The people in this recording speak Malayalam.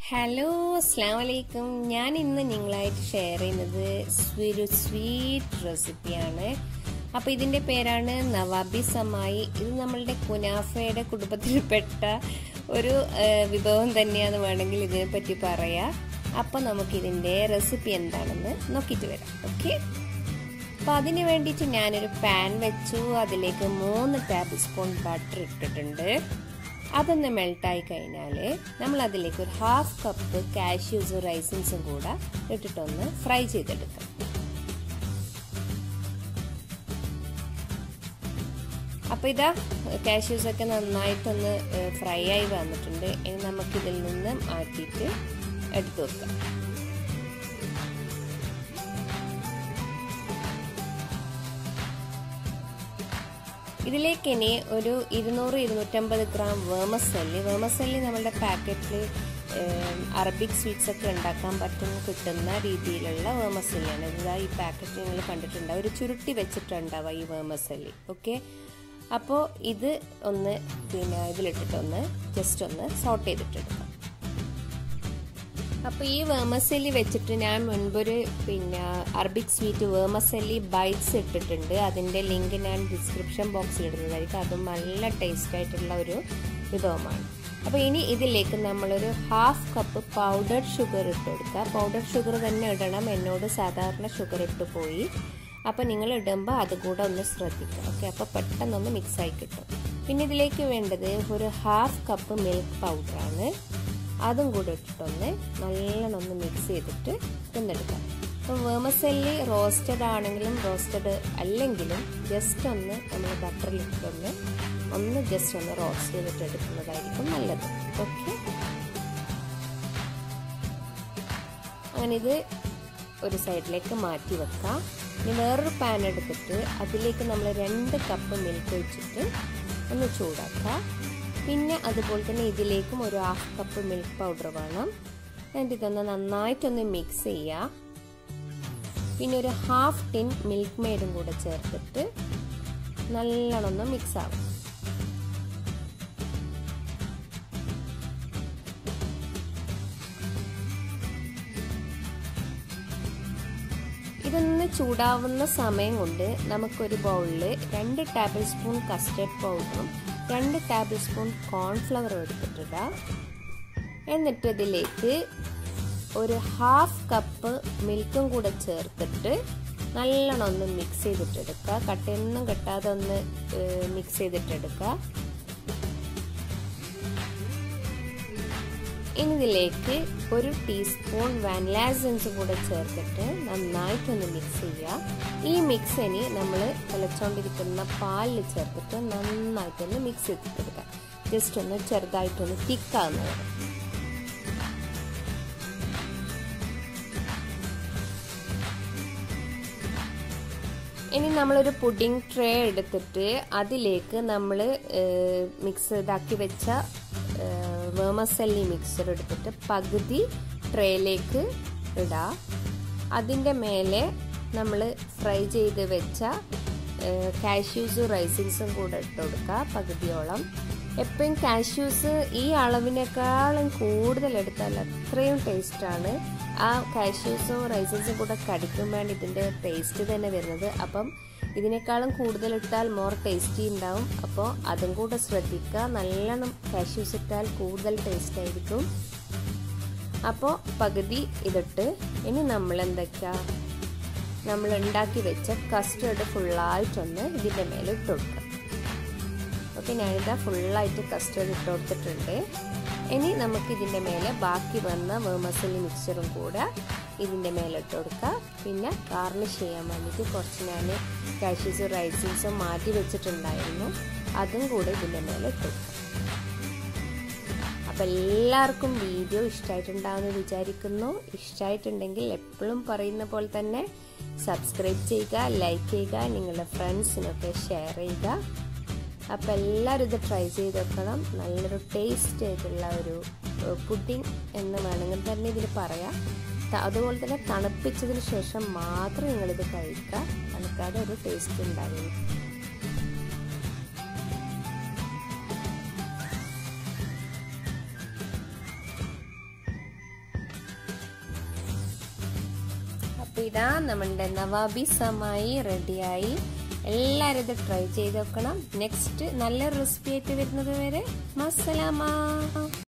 ഹലോ അസ്സാം വലൈക്കും ഞാൻ ഇന്ന് നിങ്ങളായിട്ട് ഷെയർ ചെയ്യുന്നത് ഒരു സ്വീറ്റ് റെസിപ്പിയാണ് അപ്പോൾ ഇതിൻ്റെ പേരാണ് നവാബി സമായി ഇത് നമ്മളുടെ കുനാഫയുടെ കുടുംബത്തിൽപ്പെട്ട ഒരു വിഭവം തന്നെയാണെന്ന് വേണമെങ്കിൽ ഇതിനെ പറ്റി പറയാം അപ്പോൾ നമുക്കിതിൻ്റെ റെസിപ്പി എന്താണെന്ന് നോക്കിയിട്ട് വരാം ഓക്കെ അപ്പോൾ അതിന് വേണ്ടിയിട്ട് ഞാനൊരു പാൻ വെച്ചു അതിലേക്ക് മൂന്ന് ടേബിൾ സ്പൂൺ ബട്ടർ ഇട്ടിട്ടുണ്ട് അതൊന്ന് മെൽട്ടായി കഴിഞ്ഞാൽ നമ്മൾ അതിലേക്ക് ഒരു ഹാഫ് കപ്പ് കാഷ്യൂസും റൈസിൻസും കൂടെ ഇട്ടിട്ടൊന്ന് ഫ്രൈ ചെയ്തെടുക്കാം അപ്പോൾ ഇതാ കാഷ്യൂസ് ഒക്കെ നന്നായിട്ടൊന്ന് ഫ്രൈ ആയി വന്നിട്ടുണ്ട് ഇനി നമുക്കിതിൽ നിന്ന് മാറ്റിയിട്ട് എടുത്തു വെക്കാം ഇതിലേക്ക് ഇനി ഒരു ഇരുന്നൂറ് ഇരുന്നൂറ്റമ്പത് ഗ്രാം വേമസല്ലി വേമസല്ലി നമ്മളുടെ പാക്കറ്റിൽ അറബിക് സ്വീറ്റ്സ് ഒക്കെ ഉണ്ടാക്കാൻ പറ്റും കിട്ടുന്ന രീതിയിലുള്ള വേമസല്ലിയാണ് ഇതാ ഈ പാക്കറ്റ് നിങ്ങൾ കണ്ടിട്ടുണ്ടാവും ഒരു ചുരുട്ടി വെച്ചിട്ടുണ്ടാവുക ഈ വേമസല്ലി ഓക്കെ അപ്പോൾ ഇത് ഒന്ന് പിന്നെ ഇതിലിട്ടിട്ടൊന്ന് ജസ്റ്റ് ഒന്ന് സോട്ട് ചെയ്തിട്ടെടുക്കാം അപ്പോൾ ഈ വേമസല്ലി വെച്ചിട്ട് ഞാൻ മുൻപൊരു പിന്നെ അറബിക് സ്വീറ്റ് വേമസല്ലി ബൈറ്റ്സ് ഇട്ടിട്ടുണ്ട് അതിൻ്റെ ലിങ്ക് ഞാൻ ഡിസ്ക്രിപ്ഷൻ ബോക്സിൽ ഇടുന്നതായിരിക്കും അതും നല്ല ടേസ്റ്റ് ആയിട്ടുള്ള ഒരു വിഭവമാണ് അപ്പോൾ ഇനി ഇതിലേക്ക് നമ്മളൊരു ഹാഫ് കപ്പ് പൗഡർഡ് ഷുഗർ ഇട്ട് കൊടുക്കുക പൗഡർഡ് ഷുഗർ തന്നെ ഇടണം എന്നോട് സാധാരണ ഷുഗർ ഇട്ട് പോയി അപ്പോൾ നിങ്ങൾ ഇടുമ്പോൾ അതുകൂടെ ഒന്ന് ശ്രദ്ധിക്കുക ഓക്കെ അപ്പോൾ പെട്ടെന്നൊന്ന് മിക്സ് ആയി കിട്ടും പിന്നെ ഇതിലേക്ക് വേണ്ടത് ഒരു ഹാഫ് കപ്പ് മിൽക്ക് പൗഡറാണ് അതും കൂടെ ഇട്ടിട്ടൊന്ന് നല്ലോണം ഒന്ന് മിക്സ് ചെയ്തിട്ട് തിന്നെടുക്കാം അപ്പോൾ വേമസല്ലി റോസ്റ്റഡ് ആണെങ്കിലും റോസ്റ്റഡ് അല്ലെങ്കിലും ജസ്റ്റ് ഒന്ന് നമ്മൾ ബട്ടറിലിട്ടൊന്ന് ഒന്ന് ജസ്റ്റ് ഒന്ന് റോസ്റ്റ് ചെയ്തിട്ട് എടുക്കുന്നതായിരിക്കും നല്ലത് ഓക്കെ അങ്ങനെ ഇത് ഒരു സൈഡിലേക്ക് മാറ്റി വെക്കാം ഇനി വേറൊരു പാൻ എടുത്തിട്ട് അതിലേക്ക് നമ്മൾ രണ്ട് കപ്പ് മിൽക്ക് ഒഴിച്ചിട്ട് ഒന്ന് ചൂടാക്കാം പിന്നെ അതുപോലെ തന്നെ ഇതിലേക്കും ഒരു ഹാഫ് കപ്പ് മിൽക്ക് പൗഡർ വേണം എന്നിട്ട് ഇതൊന്ന് നന്നായിട്ടൊന്ന് മിക്സ് ചെയ്യുക പിന്നെ ഒരു ഹാഫ് ടിൻ മിൽക്ക് മെയ്ഡും കൂടെ ചേർത്തിട്ട് നല്ലോണം ഒന്ന് മിക്സ് ആവും ഇതൊന്ന് ചൂടാവുന്ന സമയം കൊണ്ട് നമുക്കൊരു ബൗളിൽ രണ്ട് ടേബിൾ സ്പൂൺ കസ്റ്റർഡ് പൗഡറും രണ്ട് ടേബിൾ സ്പൂൺ കോൺഫ്ലവർ എടുത്തിട്ടിടാം എന്നിട്ട് ഇതിലേക്ക് ഒരു ഹാഫ് കപ്പ് മിൽക്കും കൂടെ ചേർത്തിട്ട് നല്ലോണം ഒന്ന് മിക്സ് ചെയ്തിട്ടെടുക്കുക കട്ടയൊന്നും കെട്ടാതെ ഒന്ന് മിക്സ് ചെയ്തിട്ടെടുക്കുക ഇനി ഇതിലേക്ക് ഒരു ടീസ്പൂൺ വാനില എസൻസ് കൂടെ ചേർത്തിട്ട് നന്നായിട്ടൊന്ന് മിക്സ് ചെയ്യുക ഈ മിക്സ് ഇനി നമ്മൾ തിളച്ചോണ്ടിരിക്കുന്ന പാലിൽ ചേർത്തിട്ട് നന്നായിട്ടൊന്ന് മിക്സ് ചെയ്തിട്ടെടുക്കുക ജസ്റ്റ് ഒന്ന് ചെറുതായിട്ടൊന്ന് തിക്കാവുന്നത് ഇനി നമ്മളൊരു പുഡിംഗ് ട്രേ എടുത്തിട്ട് അതിലേക്ക് നമ്മൾ മിക്സ് ഇതാക്കി വെച്ച വേമസല്ലി മിക്സർ എടുത്തിട്ട് പകുതി ട്രേയിലേക്ക് ഇടാം അതിൻ്റെ മേലെ നമ്മൾ ഫ്രൈ ചെയ്ത് വെച്ച കാഷ്യൂസും റൈസിൻസും കൂടെ ഇട്ട് കൊടുക്കുക പകുതിയോളം എപ്പോഴും കാഷ്യൂസ് ഈ അളവിനേക്കാളും കൂടുതൽ എടുത്താൽ അത്രയും ടേസ്റ്റാണ് ആ കാഷ്യൂസും റൈസിൻസും കൂടെ കടിക്കുമ്പോഴാണ് ഇതിൻ്റെ ടേസ്റ്റ് തന്നെ വരുന്നത് അപ്പം ഇതിനേക്കാളും കൂടുതൽ ഇട്ടാൽ മോർ ടേസ്റ്റി ഉണ്ടാവും അപ്പോൾ അതും കൂടെ ശ്രദ്ധിക്കുക നല്ലോണം കാഷ്യൂസ് ഇട്ടാൽ കൂടുതൽ ടേസ്റ്റ് ആയിരിക്കും അപ്പോൾ പകുതി ഇതിട്ട് ഇനി നമ്മൾ എന്തൊക്കെയാ നമ്മൾ ഉണ്ടാക്കി വെച്ച കസ്റ്റേർഡ് ഫുള്ളായിട്ടൊന്ന് ഇതിൻ്റെ മേലെ ഇട്ട് കൊടുക്കുക ഓക്കെ ഞാനിതാ ഫുള്ളായിട്ട് കസ്റ്റേർഡ് ഇട്ട് കൊടുത്തിട്ടുണ്ട് ഇനി നമുക്ക് ഇതിൻ്റെ മേലെ ബാക്കി വന്ന വേമസലി മിക്സറും കൂടെ ഇതിൻ്റെ മേലെ ഇട്ട് കൊടുക്കുക പിന്നെ ഗാർണിഷ് ചെയ്യാൻ വേണ്ടിയിട്ട് കുറച്ച് ഞാൻ കാഷ്യൂസും റൈസിൻസും മാറ്റി വെച്ചിട്ടുണ്ടായിരുന്നു അതും കൂടെ ഇതിൻ്റെ മേലെ ഇട്ട് കൊടുക്കുക അപ്പം എല്ലാവർക്കും വീഡിയോ ഇഷ്ടമായിട്ടുണ്ടാവുമെന്ന് വിചാരിക്കുന്നു ഇഷ്ടമായിട്ടുണ്ടെങ്കിൽ എപ്പോഴും പറയുന്ന പോലെ തന്നെ സബ്സ്ക്രൈബ് ചെയ്യുക ലൈക്ക് ചെയ്യുക നിങ്ങളുടെ ഫ്രണ്ട്സിനൊക്കെ ഷെയർ ചെയ്യുക അപ്പോൾ എല്ലാവരും ഇത് ട്രൈ ചെയ്ത് വെക്കണം നല്ലൊരു ടേസ്റ്റ് ആയിട്ടുള്ള ഒരു പുഡിംഗ് എന്ന് വേണമെങ്കിൽ തന്നെ ഇതിൽ പറയാം അതുപോലെ തന്നെ തണുപ്പിച്ചതിന് ശേഷം മാത്രം നിങ്ങളിത് കഴിക്കുക തണുക്കാതെ ഒരു ടേസ്റ്റ് ഉണ്ടാവില്ല അപ്പോൾ ഇതാ നമ്മളുടെ നവാബി സമായി റെഡിയായി എല്ലാവരും ഇത് ട്രൈ ചെയ്ത് നോക്കണം നെക്സ്റ്റ് നല്ല റെസിപ്പി ആയിട്ട് വരുന്നത് വരെ മസലാമ